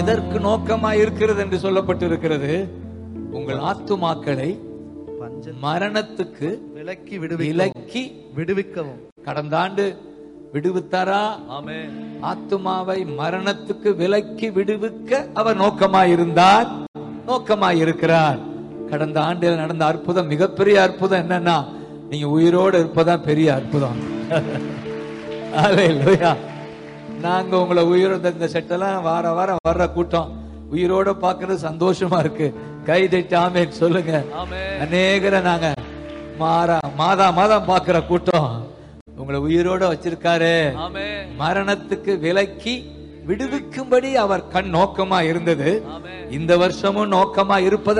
எதற்கு நோக்கமா இருக்கிறது என்று சொல்லப்பட்டிருக்கிறது உங்கள் ஆத்துமாக்களை பஞ்ச மரணத்துக்கு விலக்கி விடுவி விலக்கி விடுவிக்கவும் கடந்த ஆண்டு விடுவித்தாரா ஆமென் ஆத்துமாவை மரணத்துக்கு விலக்கி விடுவிக்க அவர் நோக்கமாயிருந்தார் நோக்கமாயிருக்கிறார் கடந்த ஆண்டில் நடந்த அற்புதம் மிகப்பெரிய அற்புதம் என்னன்னா நீங்க உயிரோடு இருப்பதான் பெரிய அற்புதம் அல்லேலூயா. நாங்க உங்களை உயிரோட இந்த செட்டெல்லாம் வார வாரம் வர்ற கூட்டம் உயிரோட பாக்குறது சந்தோஷமா இருக்கு கை தட்டி ஆமென் சொல்லுங்க ஆமென் அநேகரை நாங்க மாறா மாதா மாதம் பாக்குற கூட்டம் உங்களை உயிரோட வச்சிருக்காரு ஆமென் மரணத்துக்கு விலக்கி விடுவிக்கும்படி அவர் கண் நோக்கமா இருந்தது ஆமென் இந்த வருஷமும் நோக்கமா இருப்பது